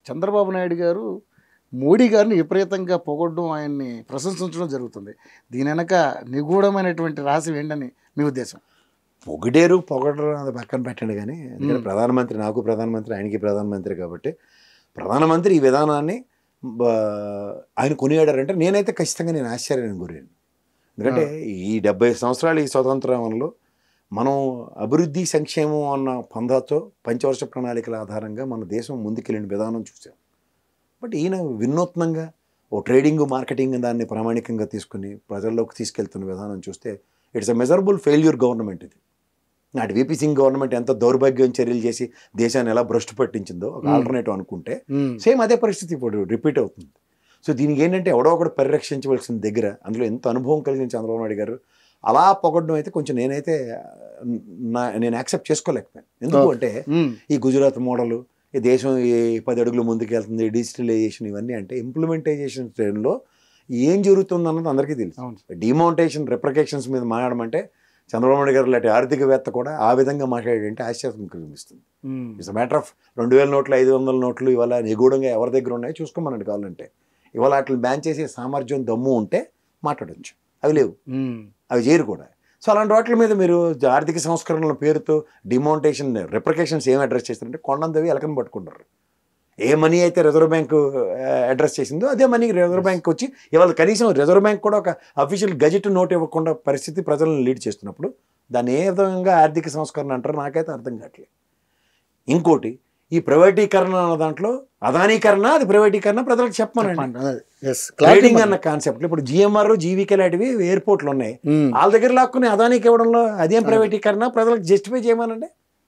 చంద్రబాబు నాయుడు గారు మోడీ గారిని విపరీతంగా పొగడ్డం ఆయన్ని ప్రశంసించడం జరుగుతుంది దీని వెనక నిగూఢమైనటువంటి రహస్యం ఏంటని మీ ఉద్దేశం పొగిడేరు పొగడరు అది పక్కన పెట్టండి కానీ ఎందుకంటే ప్రధానమంత్రి నాకు ప్రధానమంత్రి ఆయనకి ప్రధానమంత్రి కాబట్టి ప్రధానమంత్రి ఈ విధానాన్ని బ- ఆయన కొనియాడారంటే నేనైతే ఖచ్చితంగా నేను ఆశ్చర్యానికి గురాను ఎందుకంటే ఈ డెబ్బై సంవత్సరాల ఈ స్వతంత్రంలో మనం అభివృద్ధి సంక్షేమం అన్న పందాతో పంచవర్ష ప్రణాళికల ఆధారంగా మన దేశం ముందుకెళ్ళిన విధానం చూసాం బట్ ఈయన వినూత్నంగా ఓ ట్రేడింగ్ మార్కెటింగ్ దాన్ని ప్రామాణికంగా తీసుకుని ప్రజల్లోకి తీసుకెళ్తున్న విధానం చూస్తే it's a measurable failure government ఇది నాటి విపి సింగ్ గవర్నమెంట్ ఎంత దౌర్భాగ్యం చర్యలు చేసి దేశాన్ని ఎలా భ్రష్టు పట్టించిందో ఒక Hmm. ఆల్టర్నేటివ్ అనుకుంటే సేమ్ అదే పరిస్థితి ఇప్పుడు రిపీట్ అవుతుంది సో దీనికి ఏంటంటే ఎవడో ఒకడు పరిరక్షించవలసిన దగ్గర అందులో ఎంత అనుభవం కలిగిన చంద్రబాబు నాయుడు గారు అలా పొగడడం అయితే కొంచెం నేనైతే నా నేను యాక్సెప్ట్ చేసుకోలేకపోయాను ఎందుకు Okay. అంటే మ్మ్. ఈ గుజరాత్ మోడల్ ఈ దేశం ఈ పది అడుగులు ముందుకు వెళ్తుంది డిజిటలైజేషన్ ఇవన్నీ అంటే ఇంప్లిమెంటైజేషన్ ట్రైన్లో ఏం జరుగుతుంది అన్నది అందరికీ తెలుసు అవును డిమౌంటేషన్ రెప్రకేషన్స్ మీద మాట్లాడమంటే చంద్రబాబు నాయుడు గారు లాంటి ఆర్థికవేత్త కూడా ఆ విధంగా మాట్లాడంటే ఆశ్చర్యం కలిగిస్తుంది మ్మ్. ఇట్స్ మ్యాటర్ ఆఫ్ రెండు వేల నోట్లు ఐదు వందల నోట్లు ఇవాళ నిగూఢంగా ఎవరి దగ్గర ఉన్నాయో చూసుకోమనండి కావాలంటే ఇవాళ వాటిని బ్యాన్ చేసే సామర్థ్యం దమ్ము ఉంటే మాట్లాడొచ్చు అవి లేవు మ్మ్. అవి చేయరు కూడా సో అలాంటి వాటి మీద మీరు ఆర్థిక సంస్కరణల పేరుతో డిమౌంటేషన్ రెప్రికేషన్స్ ఏం అడ్రస్ చేస్తారంటే కొండందవి ఎలకని పట్టుకుంటారు ఏ మనీ అయితే రిజర్వ్ బ్యాంక్ అడ్రస్ చేసిందో అదే మనీ రిజర్వ్ బ్యాంక్ వచ్చి ఇవాళ కనీసం రిజర్వ్ బ్యాంక్ కూడా ఒక అఫీషియల్ గజెట్ నోట్ ఇవ్వకుండా పరిస్థితి ప్రజలను లీడ్ చేస్తున్నప్పుడు దాన్ని ఏ విధంగా ఆర్థిక సంస్కరణ అంటారో నాకైతే అర్థం కావట్లేదు ఇంకోటి ఈ ప్రైవేటీకరణ అన్న దాంట్లో అదానీకరణ అది ప్రైవేటీకరణ ప్రజలకు చెప్పమనండి చెప్పండి. అదే. Yes. Clarity ట్రేడింగ్ మరి. అన్న కాన్సెప్ట్ ఇప్పుడు జిఎంఆర్ జీవీకే లాంటివి ఎయిర్పోర్ట్లు ఉన్నాయి మ్మ్. వాళ్ళ దగ్గర లాక్కుని అదానికి ఇవ్వడంలో అదేం ప్రైవేటీకరణ ప్రజలకు జస్టిఫై చేయమనండి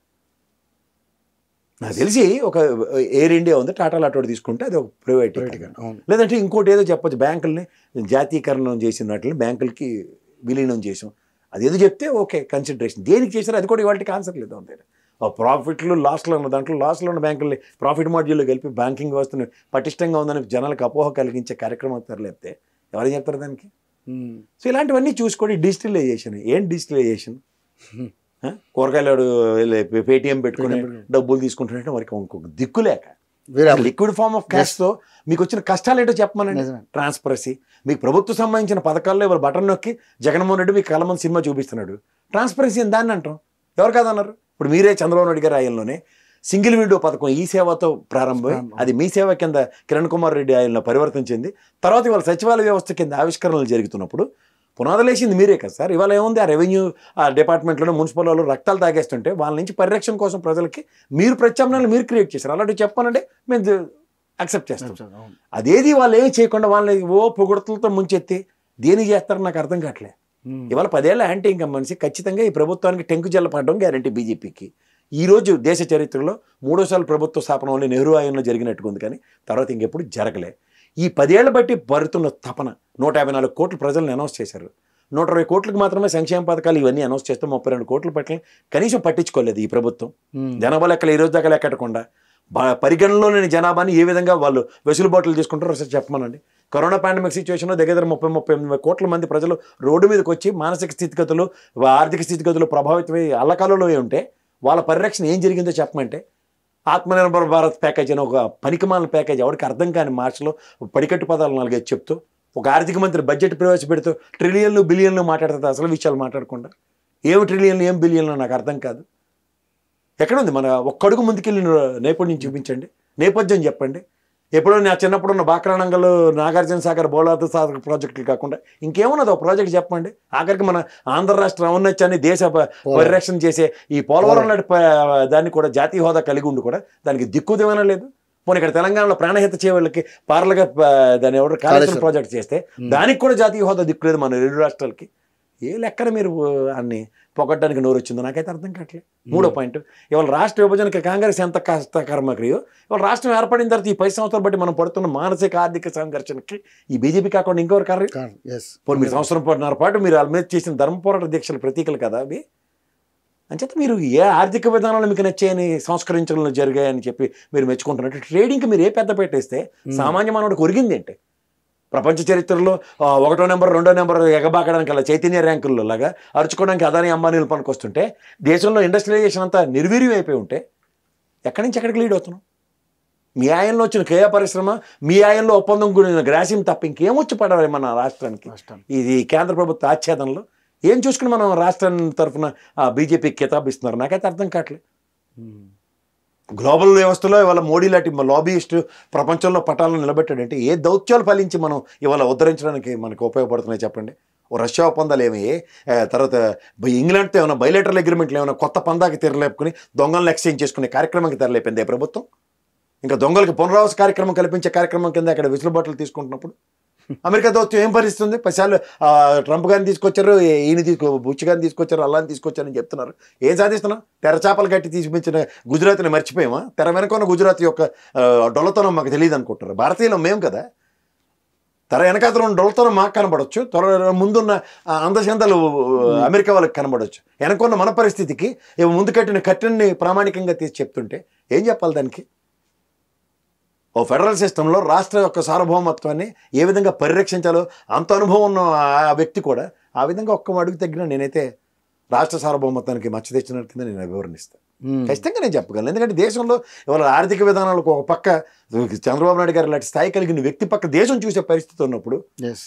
నాకు తెలిసి ఒక ఎయిర్ ఇండియా ఉంది టాటా లాంటి తీసుకుంటే అది ఒక ప్రైవేటీకరణ Private గా. అవును లేదంటే ఇంకోటి ఏదో చెప్పొచ్చు బ్యాంకుల్ని జాతీయకరణం చేసిన వాటిని బ్యాంకులకి విలీనం చేసాం అది ఏదో చెప్తే ఓకే కన్సిడరేషన్ దేనికి చేశారు అది కూడా ఇవాళకి ఆన్సర్ లేదు అంతే ఆ ప్రాఫిట్లు లాస్లో ఉన్న దాంట్లో లాస్లో ఉన్న బ్యాంకుల్ని ప్రాఫిట్ మాడ్యూల్లో కలిపి బ్యాంకింగ్ వ్యవస్థను పటిష్టంగా ఉందని జనాలకు అపోహ కలిగించే కార్యక్రమం తరలేపితే ఎవరు చెప్తారు దానికి మ్మ్. సో ఇలాంటివన్నీ చూసుకోండి డిజిటలైజేషన్ ఏం డిజిటలైజేషన్ ఆ? కూరగాయలు పేటిఎం పెట్టుకుని Paytm పెట్టుకుని. డబ్బులు తీసుకుంటున్నట్టు మనకి ఇంకొక దిక్కు లేక వేరే లిక్విడ్ ఫార్మ్ ఆఫ్ క్యాష్తో మీకు వచ్చిన కష్టాలు ఏంటో చెప్పమనండి నిజమే. ట్రాన్స్పరసీ మీకు ప్రభుత్వం సంబంధించిన పథకాల్లో ఇవాళ బటన్ నొక్కి జగన్మోహన్ రెడ్డి మీకు కలమంది సినిమా చూపిస్తున్నాడు ట్రాన్స్పరసీ అని దాన్ని అంటాం ఎవరు కాదన్నారు ఇప్పుడు మీరే చంద్రబాబు నాయుడు గారి ఆయనలోనే సింగిల్ విండో పథకం ఈ సేవతో ప్రారంభమై ప్రారంభం. అది మీ సేవ కింద కిరణ్ కుమార్ రెడ్డి ఆయనలో పరివర్తన చెంది తర్వాత ఇవాళ సచివాలయ వ్యవస్థ కింద ఆవిష్కరణలు జరుగుతున్నప్పుడు పునాదులేసింది మీరే కదా సార్ ఇవాళ ఏముంది ఆ రెవెన్యూ ఆ డిపార్ట్మెంట్లోనే మున్సిపల్ వాళ్ళు రక్తాలు తాగేస్తుంటే వాళ్ళ నుంచి పరిరక్షణ కోసం ప్రజలకి మీరు ప్రత్యామ్నాయాలు మీరు క్రియేట్ చేశారు అలాంటివి చెప్పానంటే మేము యాక్సెప్ట్ చేస్తాం అవును. అదేది వాళ్ళు ఏమి చేయకుండా వాళ్ళని ఓ పొగుడుతలతో ముంచెత్తి దేనికి చేస్తారో నాకు అర్థం కావట్లే మ్మ్. ఇవాళ పదేళ్ల యాంటీ ఇన్కమ్ మనిషి ఖచ్చితంగా ఈ ప్రభుత్వానికి టెంకు జల్ల పడడం గ్యారంటీ బీజేపీకి ఈ రోజు దేశ చరిత్రలో మూడోసార్లు ప్రభుత్వ స్థాపన వల్ల నెహ్రూ ఆయనలో జరిగినట్టుగా ఉంది కానీ తర్వాత ఇంకెప్పుడు జరగలే ఈ పదేళ్ల బట్టి పరుతున్న తపన నూట యాభై నాలుగు కోట్లు ప్రజలను అనౌన్స్ చేశారు నూట ఇరవై కోట్లకు మాత్రమే సంక్షేమ పథకాలు ఇవన్నీ అనౌన్స్ చేస్తే ముప్పై రెండు కోట్ల పట్ల కనీసం పట్టించుకోలేదు ఈ ప్రభుత్వం మ్మ్. జనాభా లెక్కలు ఈ రోజు దాకా లెక్కట్టకుండా బా- పరిగణనలో లేని జనాభాని ఏ విధంగా వాళ్ళు వెసులుబాట్లు తీసుకుంటారో ఒకసారి చెప్పమనండి కరోనా పాండమిక్ సిచ్యువేషన్లో దగ్గర దగ్గర ముప్పై ముప్పై ఎనిమిది కోట్ల మంది ప్రజలు రోడ్డు మీదకి వచ్చి మానసిక స్థితిగతులు వా- ఆర్థిక స్థితిగతులు ప్రభావితమై అల్లకాలలో ఉంటే వాళ్ళ పరిరక్షణ ఏం జరిగిందో చెప్పమంటే ఆత్మనిర్భర్ భారత్ ప్యాకేజ్ అని ఒక పనికిమాలిన ప్యాకేజ్ ఎవరికి అర్థం కాని మార్చిలో పడికట్టు పదాలు నాలుగైదు చెప్తూ ఒక ఆర్థిక మంత్రి బడ్జెట్ ప్రవేశపెడుతూ ట్రిలియన్లు బిలియన్లు మాట్లాడుతుంది అసలు విషయాలు మాట్లాడకుండా ఏమి ట్రిలియన్లు ఏం బిలియన్లు నాకు అర్థం కాదు ఎక్కడుంది మన ఒక్కడుగు ముందుకెళ్ళిన నేపథ్యం చూపించండి నేపథ్యం చెప్పండి ఎప్పుడో నా చిన్నప్పుడు ఉన్న బాక్రానంగల్ నాగార్జున సాగర్ బోలాత సాగర్ ప్రాజెక్టులు కాకుండా ఇంకేమున్నది ఒక ప్రాజెక్ట్ చెప్పండి ఆఖరికి మన ఆంధ్ర రాష్ట్ర ఔన్నత్యాన్ని దేశ ప- పరిరక్షణ చేసే ఈ పోలవరం లాంటి ప- దాన్ని కూడా జాతీయ హోదా కలిగి ఉండి కూడా దానికి దిక్కుదేమైనా లేదు పోనీ ఇక్కడ తెలంగాణలో ప్రాణహిత చేయవాళ్ళకి పార్లగా ప- దాన్ని ఎవరు కాళేశ్వరం కాళేశ్వరం. ప్రాజెక్ట్ చేస్తే దానికి కూడా జాతీయ హోదా దిక్కు లేదు మన రెండు రాష్ట్రాలకి ఏ లెక్కన మీరు అన్ని పొగట్టడానికి నోరు వచ్చిందో నాకైతే అర్థం కావట్లేదు మూడో పాయింట్ ఇవాళ రాష్ట్ర విభజనకి కాంగ్రెస్ ఎంత కష్టకర్మక్రియో ఇవాళ రాష్ట్రం ఏర్పడిన తర్వాత ఈ పది సంవత్సరాలు బట్టి మనం పడుతున్న మానసిక ఆర్థిక సంఘర్షణకి ఈ బీజేపీ కాకుండా ఇంకెవరు కారణం కాదు. Yes. పోనీ మీరు సంవత్సరం పాటున్నర పాటు మీరు వాళ్ళ మీద చేసిన ధర్మ పోరాట దీక్షల ప్రతీకలు కదా అవి అంచేత మీరు ఏ ఆర్థిక విధానాలు మీకు నచ్చాయని సంస్కరించడంలో జరిగాయని చెప్పి మీరు మెచ్చుకుంటున్నట్టు ట్రేడింగ్కి మీరు ఏ పెద్ద పెట్టేస్తే సామాన్య మానవుడికి ఒరిగింది ఏంటి ప్రపంచ చరిత్రలో ఆ, ఒకటో నెంబర్ రెండో నెంబర్ ఎగబాకడానికి అలా చైతన్య ర్యాంకుల్లో లాగా అరుచుకోవడానికి అదాని అంబానీలు పనికొస్తుంటే దేశంలో ఇండస్ట్రియలైజేషన్ అంతా నిర్వీర్యం అయిపోయి ఉంటే ఎక్కడి నుంచి ఎక్కడికి లీడ్ అవుతున్నాం మీ ఆయనలో వచ్చిన కేయ పరిశ్రమ మీ ఆయనలో ఒప్పందం గురిన గ్రాసిం తప్ప ఇంకేం వచ్చి పడాలి మన రాష్ట్రానికి రాష్ట్రానికి. ఇది కేంద్ర ప్రభుత్వ ఆచ్ఛేదనలో ఏం చూసుకుని మనం రాష్ట్రం తరఫున బీజేపీకి కితాబ్ ఇస్తున్నారు నాకైతే అర్థం కావట్లేదు ఉమ్. గ్లోబల్ వ్యవస్థలో ఇవాళ మోడీ లాంటి లాబీయిస్ట్ ప్రపంచంలో పటాలను నిలబెట్టాడంటే ఏ దౌత్యాలు ఫలించి మనం ఇవాళ ఉద్ధరించడానికి మనకు ఉపయోగపడుతున్నాయి చెప్పండి ఓ రష్యా ఒప్పందాలు ఏమి ఆ, తర్వాత బ- ఇంగ్లాండ్తో ఏమైనా బయలేటరల్ అగ్రిమెంట్లు ఏమైనా కొత్త పందాకి తెరలేపుకుని దొంగలను ఎక్స్చేంజ్ చేసుకునే కార్యక్రమానికి తెరలేపింది ఏ ప్రభుత్వం ఇంకా దొంగలకి పునరావాస కార్యక్రమం కల్పించే కార్యక్రమం కింద అక్కడ విసులుబాట్లు తీసుకుంటున్నప్పుడు అమెరికా దౌత్యం ఏం పరిస్థితుంది పసాలు ట్రంప్ గారిని తీసుకొచ్చారు ఏ- ఈయన తీసుకో బుచ్ గారిని తీసుకొచ్చారు అల్లాని తీసుకొచ్చారని చెప్తున్నారు ఏం సాధిస్తున్నాం తెర చేపలు కట్టి తీసుకొచ్చిన గుజరాత్ని మర్చిపోయామా తెర వెనక ఉన్న యొక్క ఆ, డొల్లతనం మాకు తెలియదు అనుకుంటారు భారతీయులం మేము కదా తెర వెనకాతల ఉన్న డొల్లతనం మాకు కనబడవచ్చు త్వర ముందున్న ఆ, అందచందాలు అమెరికా వాళ్ళకి కనబడవచ్చు వెనకున్న మన పరిస్థితికి ఇవి ముందు కట్టిన కట్టెన్ని ప్రామాణికంగా తీసి చెప్తుంటే ఏం చెప్పాలి దానికి ఓ ఫెడరల్ సిస్టంలో రాష్ట్ర యొక్క సార్వభౌమత్వాన్ని ఏ విధంగా పరిరక్షించాలో అంత అనుభవం ఉన్న ఆ వ్యక్తి కూడా ఆ విధంగా ఒక్క అడుగు తగ్గినా నేనైతే రాష్ట్ర సార్వభౌమత్వానికి మచ్చ తెచ్చినట్టు కింద నేను వివరణిస్తాను ఉమ్. ఖచ్చితంగా నేను చెప్పగలను ఎందుకంటే దేశంలో ఇవాళ ఆర్థిక విధానాలకు ఒక పక్క చంద్రబాబు నాయుడు గారు లాంటి స్థాయి కలిగిన వ్యక్తి పక్క దేశం చూసే పరిస్థితి ఉన్నప్పుడు ఎస్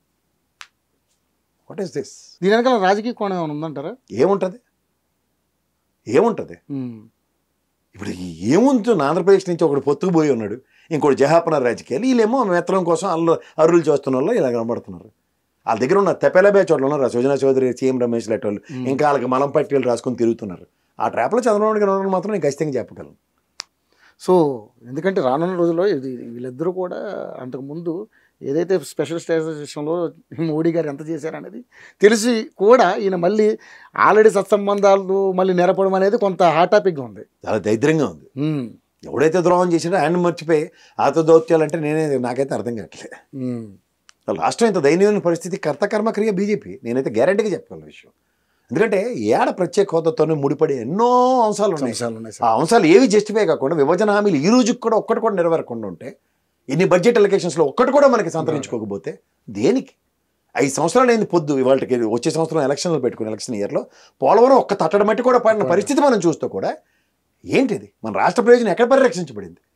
వాట్ ఈస్ దిస్ దీని వెనకాల రాజకీయ కోణం ఏమైనా ఉందంటారా ఏముంటుంది ఏముంటుంది ఉమ్. ఇప్పుడు ఏముంటుంది ఆంధ్రప్రదేశ్ నుంచి ఒకడు పొత్తుకు పోయి ఉన్నాడు ఇంకోటి జహాపన రాజకీయాలు వీళ్ళేమో మెత్తడం కోసం అల్లు అరువులు చేస్తున్న వాళ్ళు ఇలా కనబడుతున్నారు వాళ్ళ దగ్గర ఉన్న తెపెలబే చోట్ల ఉన్నారు సుజనా చౌదరి సీఎం రమేష్ లాంటి వాళ్ళు ఉమ్. ఇంకా వాళ్ళకి మలం పట్టీలు రాసుకొని తిరుగుతున్నారు ఆ ట్రాప్లో చంద్రబాబు గారు ఉండడం మాత్రం నేను ఖచ్చితంగా చెప్పగలను సో ఎందుకంటే రానున్న రోజుల్లో ఇది వీళ్ళిద్దరూ కూడా అంతకుముందు ఏదైతే స్పెషల్ స్టేటస్ విషయంలో మోడీ గారు ఎంత చేశారనేది తెలిసి కూడా ఈయన మళ్ళీ ఆల్రెడీ సత్సంబంధాలు మళ్ళీ నెరపడం అనేది కొంత హాట్ టాపిక్గా ఉంది చాలా దరిద్రంగా ఉంది ఉమ్. ఎవడైతే ద్రోహం చేసాడో ఆయన మర్చిపోయి ఆతో దౌత్యాలంటే నేనే నాకైతే అర్థం కావట్లేదు ఉమ్. రాష్ట్రం ఇంత దయనీయమైన పరిస్థితి కర్తకర్మ క్రియ బీజేపీ నేనైతే గ్యారంటీగా చెప్పగలను విషయం ఎందుకంటే ఏడ ప్రత్యేక హోదాతోనే ముడిపడి ఎన్నో అంశాలు ఉన్నాయి అంశాలు ఉన్నాయి ఆ సార్ అంశాలు ఏవి జస్టిఫై కాకుండా విభజన హామీలు ఈ రోజుకి కూడా ఒక్కటి కూడా నెరవేరకుండా ఉంటే ఇన్ని బడ్జెట్ అలొకేషన్స్లో ఒక్కటి కూడా మనకి సంతరించుకోకపోతే దేనికి ఐదు సంవత్సరాలు అయింది పొద్దు ఇవాళకి వచ్చే సంవత్సరం ఎలక్షన్లు పెట్టుకుని ఎలక్షన్ ఇయర్లో పోలవరం ఒక్క తట్టడి మట్టి కూడా పడిన పరిస్థితి మనం చూస్తూ కూడా ఏంటిది మన రాష్ట్ర ప్రయోజనం ఎక్కడ పరిరక్షించబడింది